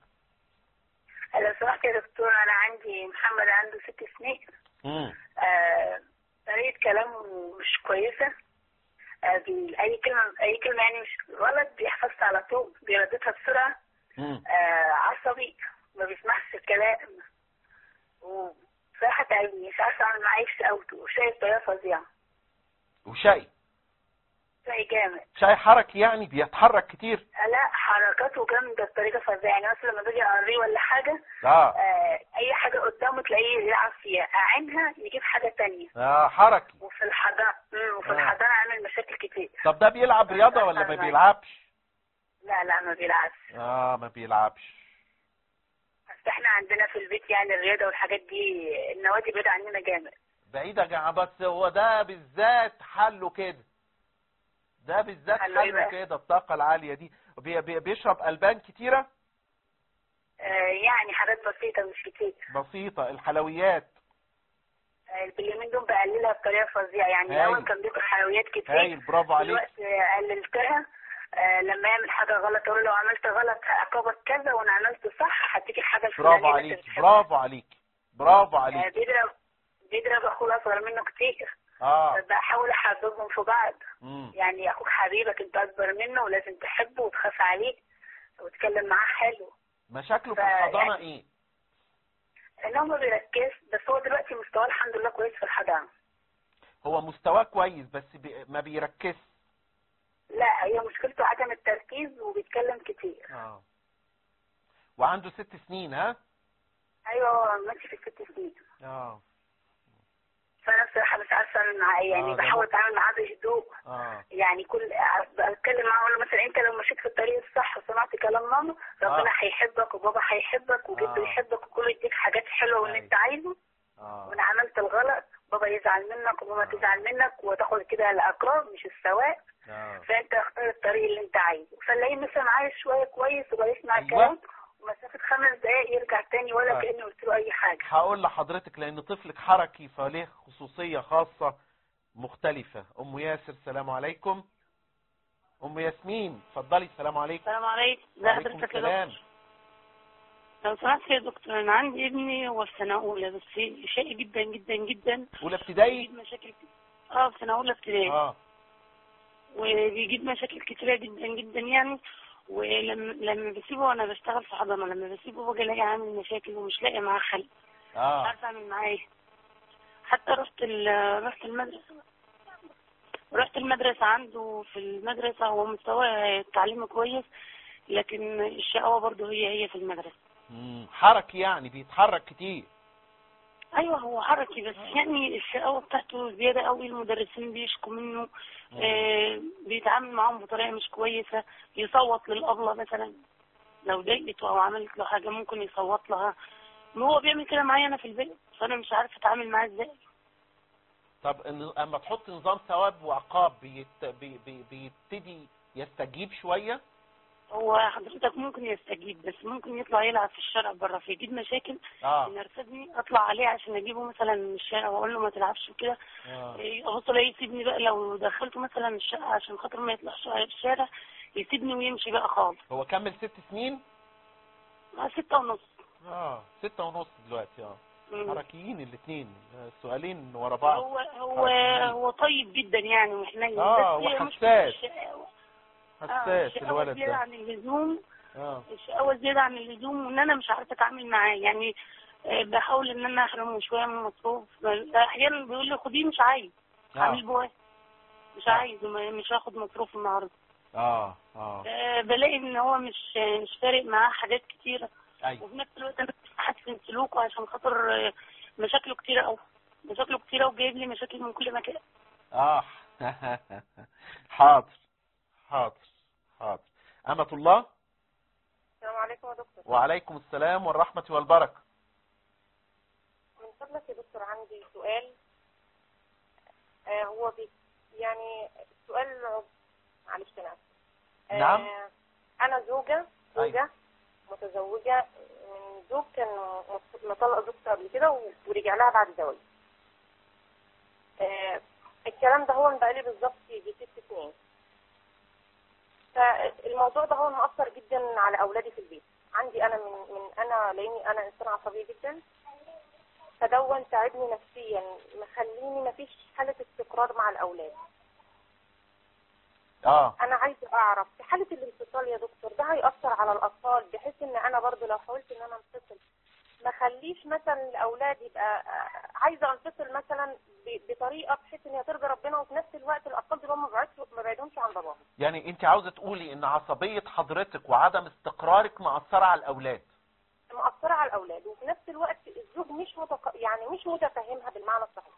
لو سمحت يا دكتور أنا عندي محمد عنده ست سنين مم. آه، طريقة كلامه مش كويسة آه، بي- أي كلمة أي كلمة يعني مش غلط بيحفظها على طول بيرددها بسرعة مم. آه، عصبي ما بيسمعش الكلام وصراحة تعبني مش عارفة أعمل معاه إيه في شقاوته وشايف طريقة فظيعة وشاي شيء جامد شاي حركي يعني بيتحرك كتير لا حركاته جامدة بطريقة فظيعة يعني مثلا لما باجي أقريه ولا حاجة اه آه، أي حاجة قدامه تلاقيه يلعب فيها أعينها يجيب حاجة تانية اه حركي وفي الحضانة مم، وفي آه. الحضانة عامل مشاكل كتير طب ده بيلعب رياضة ولا ما بيلعبش لا لا ما بيلعبش اه ما بيلعبش بس احنا عندنا في البيت يعني الرياضة والحاجات دي النوادي بعيدة عننا جامد بعيد يا جماعة بس هو ده بالذات حله كده ده بالذات حله إيه حله بقى؟ كده الطاقة العالية دي بي بي بيشرب ألبان كتيرة آه، يعني حاجات بسيطة مش كتير بسيطة الحلويات آه، اليومين دول بقللها بطريقة فظيعة يعني هايل. الأول كان بياكل حلويات كتير هايل برافو عليك دلوقتي آه، قللتها آه، لما يعمل حاجة غلط أقول له لو عملت غلط هعاقبك كذا وأنا عملت صح هديك الحاجة الفلانية برافو اللي أنت عليك بتحبها. برافو عليك برافو آه، عليك بيضرب بيضرب أخوه الأصغر منه كتير اه بحاول أحببهم في بعض مم. يعني أخوك حبيبك أنت أكبر منه ولازم تحبه وتخاف عليه وتتكلم معاه حلو مشاكله في ف- الحضانة يعني- ايه ان هو ما بيركزش بس هو دلوقتي مستواه الحمد لله كويس في الحضانه هو مستواه كويس بس بي ما بيركزش لا هي مشكلته عدم التركيز وبيتكلم كتير اه وعنده ست سنين ها ايوه هو ماشي في الست سنين اه فانا بصراحه مش عارفه أعمل معاه إيه. آه، يعني ده بحاول ممكن. اتعامل معاه بهدوء اه يعني كل بتكلم معاه اقول له مثلا انت لو مشيت في الطريق الصح وسمعت كلام ماما ربنا آه. هيحبك وبابا هيحبك وجده آه. يحبك وكله يديك حاجات حلوه واللي أيوة. انت عايزه اه وانا عملت الغلط بابا يزعل منك وماما آه. تزعل منك وتاخد كده العقاب مش الثواب اه فانت اختار الطريق اللي انت عايزه فنلاقيه مثلا عايش شويه كويس وبقى يسمع أيوة. الكلام ومسافه خمس دقايق يرجع تاني ولا آه. كاني قلت له اي حاجه هقول لحضرتك لان طفلك حركي فليه خصوصية خاصة مختلفة ام ياسر السلام عليكم ام ياسمين اتفضلي السلام عليكم السلام عليكم ازي وعليكم حضرتك يا السلام دكتور لو سمحت يا دكتور انا عندي ابني هو في سنه اولى بس شقي جدا جدا جدا اولى ابتدائي بيجيب مشاكل كتير اه في سنه اولى ابتدائي اه وبيجيب مشاكل كتيرة جدا جدا يعني ولما لما بسيبه وانا بشتغل في حضانة لما بسيبه باجي الاقي عامل مشاكل ومش لاقي معاه حل مش اه عارفه اعمل معاه ايه حتى رحت ال- رحت المدرسة رحت المدرسة عنده في المدرسة هو مستواه التعليمي كويس لكن الشقاوة برضه هي هي في المدرسة مم. حركي يعني بيتحرك كتير ايوه هو حركي بس يعني الشقاوة بتاعته زيادة قوي المدرسين بيشكوا منه آه بيتعامل معاهم بطريقة مش كويسة يصوت للأبلة مثلا لو ضايقته او عملت له حاجة ممكن يصوت لها هو بيعمل كده معايا انا في البيت فانا مش عارفة اتعامل معاه ازاي طب إن- اما تحط نظام ثواب وعقاب بيت... بي... بي... بيبتدي يستجيب شوية هو حضرتك ممكن يستجيب بس ممكن يطلع يلعب في الشارع بره فيجيب مشاكل اه ينرفزني اطلع عليه عشان اجيبه مثلا من الشارع واقول له ما تلعبش وكده اه إيه، ابص الاقيه يسيبني بقى لو دخلته مثلا الشقه عشان خاطر ما يطلعش على الشارع يسيبني ويمشي بقى خالص هو كمل ست سنين مع ستة ونص اه ستة ونص دلوقتي اه مم. حركيين الاثنين سؤالين ورا بعض هو هو حركيين. هو طيب جدا يعني وحنين آه، بس هي وحساس. مشكلة الشقاوة. آه، حساس الشقاوة الولد زيادة ده عن اللزوم اه الشقاوة زيادة عن اللزوم وان انا مش عارفة اتعامل معاه يعني آه، بحاول ان انا احرمه شوية من المصروف احيانا بيقول لي خديه مش عايز عامل اه بواه مش عايز وما- مش هاخد مصروف النهارده اه اه آه، بلاقي ان هو مش مش فارق معاه حاجات كتيرة ايوه وفي نفس الوقت انا بحسن سلوكه عشان خاطر آه، مشاكله كتيرة قوي مشاكله كتيرة وجايب لي مشاكل من كل مكان اه حاضر حاضر حاضر أمة الله السلام عليكم يا دكتور وعليكم السلام والرحمة والبركة من فضلك يا دكتور عندي سؤال آه هو بي يعني سؤال عب- معلش انا آسفة. آه نعم. انا زوجة زوجة متزوجة من زوج كان مط- مطلق زوجته قبل كده و- ورجع لها بعد زواج آه الكلام ده هو بقالي بالظبط يجي ست سنين فالموضوع ده هو مؤثر جدا على اولادي في البيت عندي انا من من انا لاني انا انسانه عصبيه جدا فدون تعبني نفسيا مخليني مفيش حالة استقرار مع الأولاد اه أنا عايزة أعرف في حالة الانفصال يا دكتور ده هيأثر على الأطفال بحيث إن أنا برضو لو حاولت إن أنا أنفصل ما خليش مثلا الأولاد يبقى آه، عايزة أنفصل مثلا ب- بطريقة بحيث إن هي ترضي ربنا وفي نفس الوقت الأطفال دول ما بعدش- ما بعدهمش عن باباهم يعني انت عاوزة تقولي ان عصبية حضرتك وعدم استقرارك مأثرة على الاولاد مأثرة على الأولاد وفي نفس الوقت الزوج مش متق... يعني مش متفهمها بالمعنى الصحيح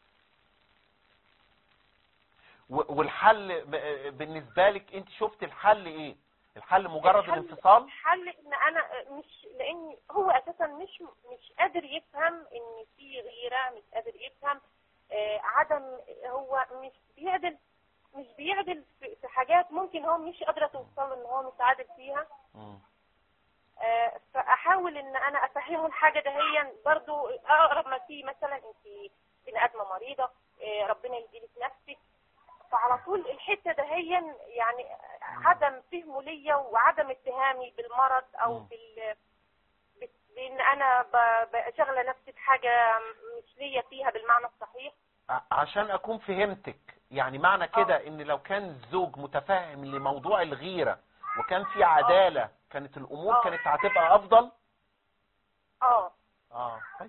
و- والحل ب- بالنسبة لك انت شفت الحل ايه الحل مجرد الحل- الانفصال حل ان انا مش لان هو اساسا مش مش قادر يفهم ان في غيره مش قادر يفهم آه، عدم هو مش بيعدل مش بيعدل في في حاجات ممكن هو مش قادره توصل ان هو مش عادل فيها مم. آه، فاحاول ان انا افهمه الحاجه دهيا برضو اقرب ما فيه مثلا انت بني ادمه مريضه آه، ربنا يديلك نفسك فعلى طول الحته دهيا يعني عدم فهمه ليا وعدم اتهامي بالمرض او مم. بال بت- بان انا ب- بشغله نفسي بحاجه مش ليا فيها بالمعنى الصحيح ع- عشان اكون فهمتك يعني معنى كده ان لو كان الزوج متفهم لموضوع الغيرة وكان في عدالة كانت الامور آه. كانت هتبقى افضل اه اه طيب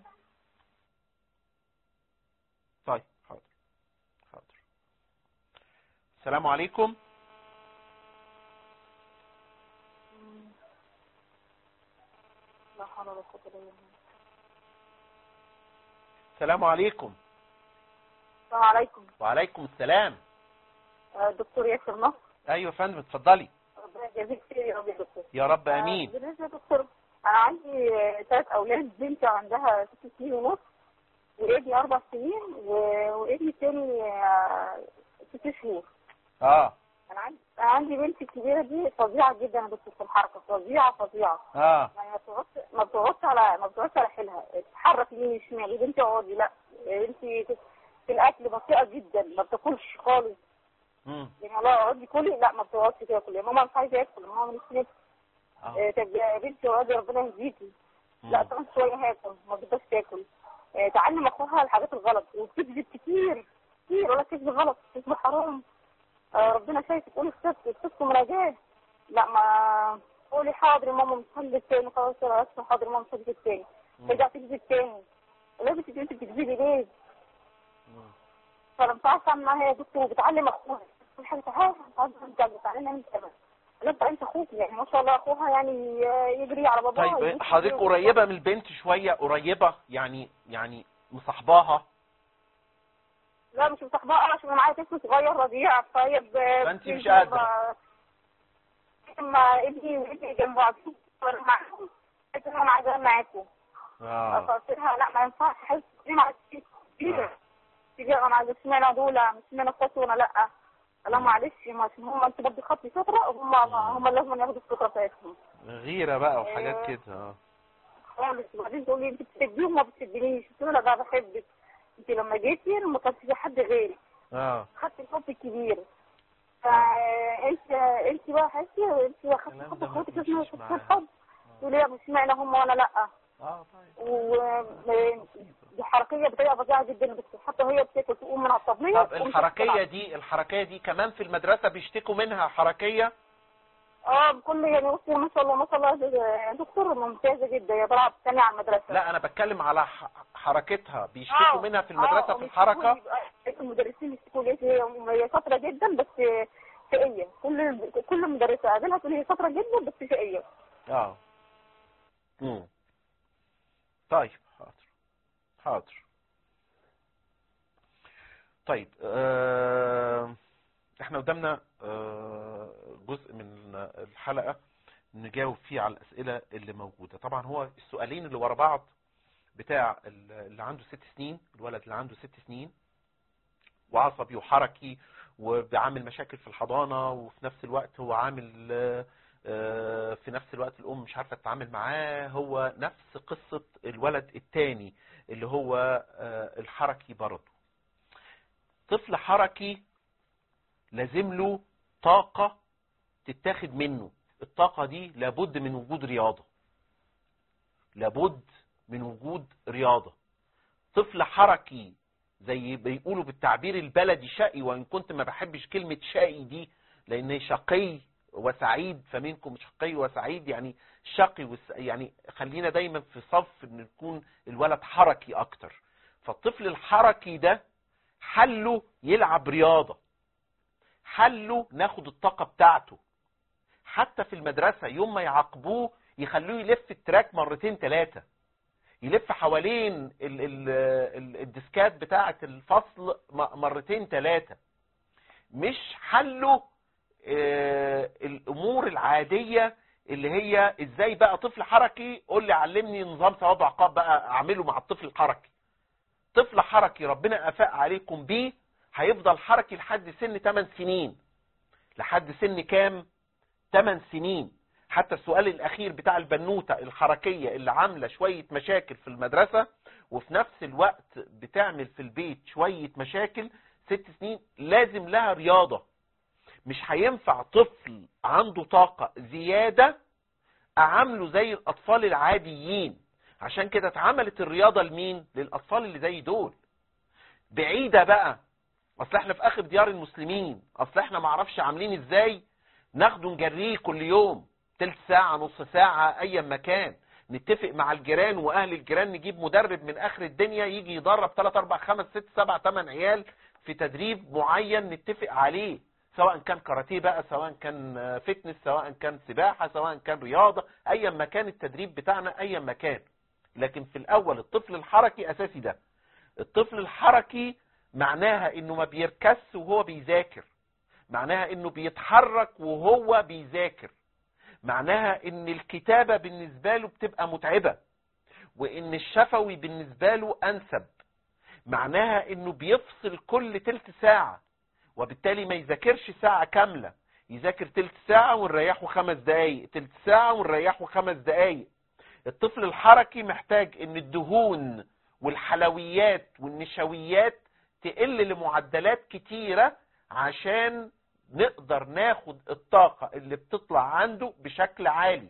طيب حاضر حاضر السلام عليكم لا حول ولا قوه الا بالله السلام عليكم السلام عليكم وعليكم السلام آه، دكتور ياسر نصر ايوه يا فندم اتفضلي ربنا يجازيك خير يا رب يا دكتور يا رب آه، امين بالنسبه يا دكتور انا عندي ثلاث اولاد بنتي عندها ست سنين ونص وابني اربع سنين و- وابني الثاني آه، ست شهور اه انا عندي أنا عندي بنتي الكبيره دي فظيعه جدا يا دكتور في الحركه فظيعه فظيعه اه يعني ما بتقعدش ما بتقعدش على ما بتقعدش على حيلها تتحرك يمين شمال يا بنتي اقعدي لا يا بنتي في الاكل بطيئه جدا ما بتاكلش خالص امم يعني الله اقعدي كلي لا ما بتقعدش تاكل يا ماما مش عايزه اكل يا ماما مش نفسي اه آه، طب يا بنتي اقعدي ربنا يهديكي لا مم. كمان شويه هاكل ما بدهاش تاكل آه، تعلم اخوها الحاجات الغلط وبتكذب كتير كتير ولا كذب غلط كذب حرام آه، ربنا شايفك قولي الصدق الصدق مراجعه لا ما قولي حاضر يا ماما مش هكذب تاني خلاص انا اسفه حاضر يا ماما مش هكذب تاني مم. ترجع تكذب تاني لازم انت بتكذبي ليه مم. فانا مش عارفه اعمل معاها يا دكتور وبتعلم اخوها كل حاجه تعالى مش عارفه انت بتعلمها انت كمان لا انت انت اخوك يعني ما شاء الله اخوها يعني يجري على باباه طيب يبص حضرتك فيه. قريبة من البنت شوية قريبة يعني يعني مصاحباها لا مش مصاحبها انا عشان معايا طفل صغير رضيع طيب فأنت مش قادرة. لما ابني وابني جنب بعض وأنا معاهم قلت لها انا عايزه انام معاكم اه فقلت لها لا ما ينفعش حاسس ليه معاك كده كده انا عايزه اشمعنى دول مش اشمعنى اخواتي وانا لا لا معلش ما عشان هم انت بدي خطي فتره هم هم اللي لازم ياخدوا الفتره بتاعتهم غيرة بقى وحاجات آه. كده اه خالص وبعدين تقول لي انت بتحبيهم وما بتحبنيش قلت لها لا بقى بحبك انت لما جيتي ما كانش في حد غيري اه خدت الحب الكبير فانت انت بقى حسي انت خدت الكلام حب ده ما اخواتك بيمشيش لازم تاخدي معايا. الحب تقول لي مش معنى هم وانا لا اه طيب و دي حركيه بطريقه فظيعه جدا بس حتى هي بتاكل تقوم من على الطبليه طب تقوم الحركية تلعب. دي الحركية دي كمان في المدرسة بيشتكوا منها حركية اه بكل يعني بصي ما شاء الله ما شاء الله يا دكتور ممتازه جدا يا طلعت ثانيه على المدرسه لا انا بتكلم على ح- حركتها بيشتكوا آه، منها في آه، المدرسة في وبيشتكوا الحركة لي بقى- المدرسين بيشتكوا لي هي هي شاطره جدا بس شقيه كل كل مدرسه قابلها تقول هي شاطره جدا بس شقيه اه امم طيب حاضر حاضر طيب آه احنا قدامنا آه جزء من الحلقة نجاوب فيه على الأسئلة اللي موجودة طبعا هو السؤالين اللي ورا بعض بتاع ال- اللي عنده ست سنين الولد اللي عنده ست سنين وعصبي وحركي وبيعمل مشاكل في الحضانة وفي نفس الوقت هو عامل آه، آه، في نفس الوقت الأم مش عارفة تتعامل معاه هو نفس قصة الولد التاني اللي هو آه، الحركي برضه طفل حركي لازم له طاقة تتاخد منه الطاقة دي لابد من وجود رياضة لابد من وجود رياضة طفل حركي زي بيقولوا بالتعبير البلدي شقي وان كنت ما بحبش كلمة شقي دي لان شقي وسعيد فمنكم شقي وسعيد يعني شقي وس... يعني خلينا دايما في صف ان يكون الولد حركي اكتر فالطفل الحركي ده حله يلعب رياضة حله ناخد الطاقة بتاعته حتى في المدرسة يوم ما يعاقبوه يخلوه يلف التراك مرتين ثلاثة يلف حوالين ال ال ال الديسكات بتاعة الفصل م- مرتين ثلاثة مش حله آه، الامور العادية اللي هي ازاي بقى طفل حركي قول لي علمني نظام ثواب وعقاب بقى اعمله مع الطفل الحركي طفل حركي ربنا افاق عليكم بيه هيفضل حركي لحد سن 8 سنين لحد سن كام 8 سنين حتى السؤال الاخير بتاع البنوتة الحركية اللي عاملة شوية مشاكل في المدرسة وفي نفس الوقت بتعمل في البيت شوية مشاكل ست سنين لازم لها رياضة مش هينفع طفل عنده طاقة زيادة اعامله زي الاطفال العاديين عشان كده اتعملت الرياضة لمين للاطفال اللي زي دول بعيدة بقى اصل احنا في اخر ديار المسلمين اصل احنا معرفش عاملين ازاي ناخده نجريه كل يوم تلت ساعة نص ساعة اي مكان نتفق مع الجيران واهل الجيران نجيب مدرب من اخر الدنيا يجي يدرب 3 4 5 6 7 8 عيال في تدريب معين نتفق عليه سواء كان كاراتيه بقى سواء كان آه، فتنس سواء كان سباحة سواء كان رياضة ايا ما كان التدريب بتاعنا ايا ما كان لكن في الاول الطفل الحركي اساسي ده الطفل الحركي معناها انه ما بيركس وهو بيذاكر معناها انه بيتحرك وهو بيذاكر معناها ان الكتابة بالنسبة له بتبقى متعبة وان الشفوي بالنسبة له انسب معناها انه بيفصل كل تلت ساعة وبالتالي ما يذاكرش ساعة كاملة يذاكر تلت ساعة ونريحه خمس دقايق تلت ساعة ونريحه خمس دقايق الطفل الحركي محتاج ان الدهون والحلويات والنشويات تقل لمعدلات كتيرة عشان نقدر ناخد الطاقة اللي بتطلع عنده بشكل عالي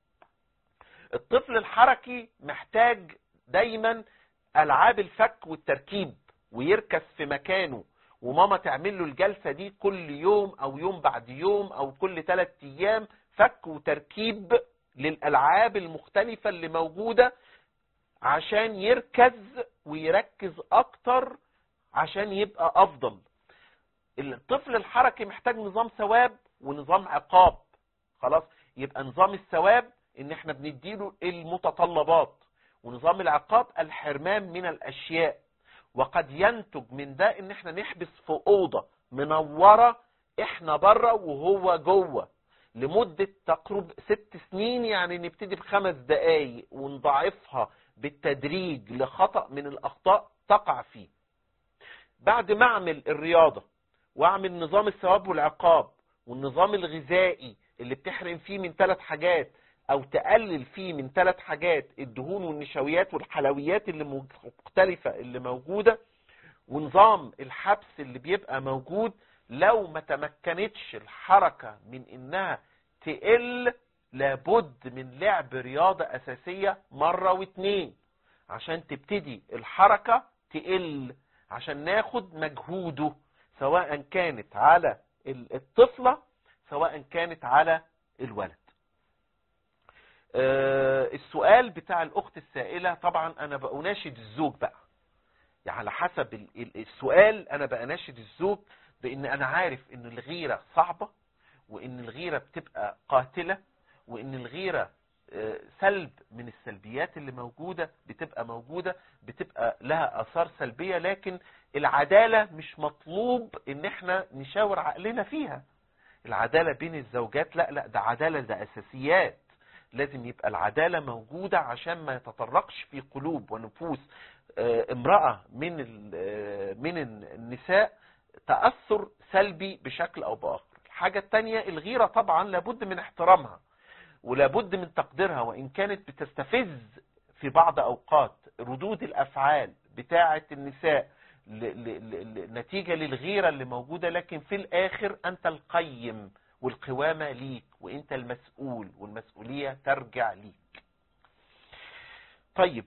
الطفل الحركي محتاج دايما العاب الفك والتركيب ويركز في مكانه وماما تعمل له الجلسة دي كل يوم او يوم بعد يوم او كل ثلاث ايام فك وتركيب للالعاب المختلفة اللي موجودة عشان يركز ويركز اكتر عشان يبقى افضل الطفل الحركي محتاج نظام ثواب ونظام عقاب خلاص يبقى نظام الثواب ان احنا بنديله المتطلبات ونظام العقاب الحرمان من الاشياء وقد ينتج من ده ان احنا نحبس في اوضه منوره احنا بره وهو جوه لمدة تقرب ست سنين يعني نبتدي بخمس دقايق ونضاعفها بالتدريج لخطأ من الأخطاء تقع فيه بعد ما أعمل الرياضة وأعمل نظام الثواب والعقاب والنظام الغذائي اللي بتحرم فيه من ثلاث حاجات أو تقلل فيه من ثلاث حاجات الدهون والنشويات والحلويات اللي مختلفة اللي موجودة ونظام الحبس اللي بيبقى موجود لو ما تمكنتش الحركة من انها تقل لابد من لعب رياضة اساسية مرة واتنين عشان تبتدي الحركة تقل عشان ناخد مجهوده سواء كانت على الطفلة سواء كانت على الولد السؤال بتاع الاخت السائلة طبعا انا بأناشد الزوج بقى يعني على حسب السؤال انا بأناشد الزوج بان انا عارف ان الغيرة صعبة وان الغيرة بتبقى قاتلة وان الغيرة سلب من السلبيات اللي موجودة بتبقى موجودة بتبقى لها اثار سلبية لكن العدالة مش مطلوب ان احنا نشاور عقلنا فيها العدالة بين الزوجات لا لا ده عدالة ده اساسيات لازم يبقى العدالة موجودة عشان ما يتطرقش في قلوب ونفوس امرأة من من النساء تأثر سلبي بشكل أو بآخر الحاجة التانية الغيرة طبعا لابد من احترامها ولابد من تقديرها وإن كانت بتستفز في بعض أوقات ردود الأفعال بتاعة النساء نتيجة للغيرة اللي موجودة لكن في الآخر أنت القيم والقوامة ليك وأنت المسؤول والمسؤولية ترجع ليك طيب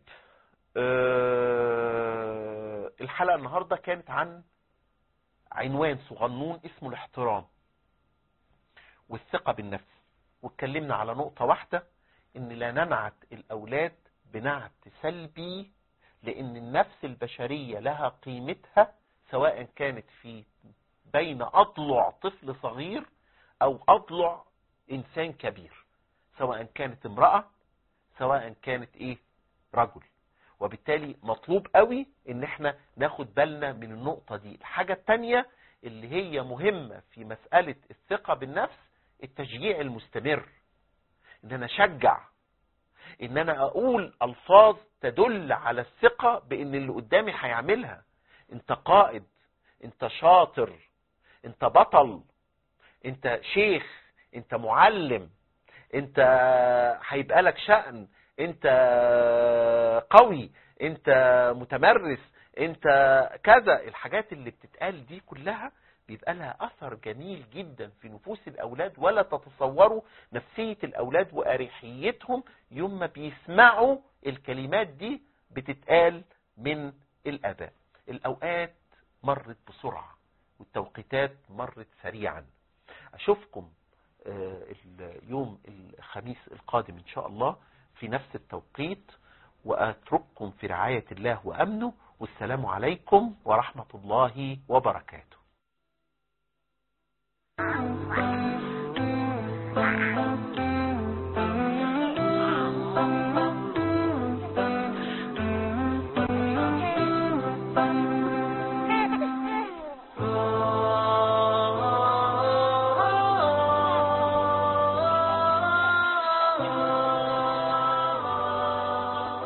أه الحلقة النهاردة كانت عن عنوان صغنون اسمه الاحترام والثقة بالنفس واتكلمنا على نقطة واحدة ان لا ننعت الاولاد بنعت سلبي لان النفس البشرية لها قيمتها سواء كانت في بين اضلع طفل صغير او اضلع انسان كبير سواء كانت امرأة سواء كانت ايه رجل وبالتالي مطلوب قوي ان احنا ناخد بالنا من النقطة دي الحاجة التانية اللي هي مهمة في مسألة الثقة بالنفس التشجيع المستمر ان انا اشجع ان انا اقول الفاظ تدل على الثقة بان اللي قدامي هيعملها انت قائد انت شاطر انت بطل انت شيخ انت معلم انت هيبقى لك شأن انت قوي انت متمرس انت كذا الحاجات اللي بتتقال دي كلها بيبقى لها اثر جميل جدا في نفوس الاولاد ولا تتصوروا نفسية الاولاد واريحيتهم يوم ما بيسمعوا الكلمات دي بتتقال من الاباء الاوقات مرت بسرعة والتوقيتات مرت سريعا اشوفكم اليوم الخميس القادم ان شاء الله في نفس التوقيت وأترككم في رعاية الله وأمنه والسلام عليكم ورحمة الله وبركاته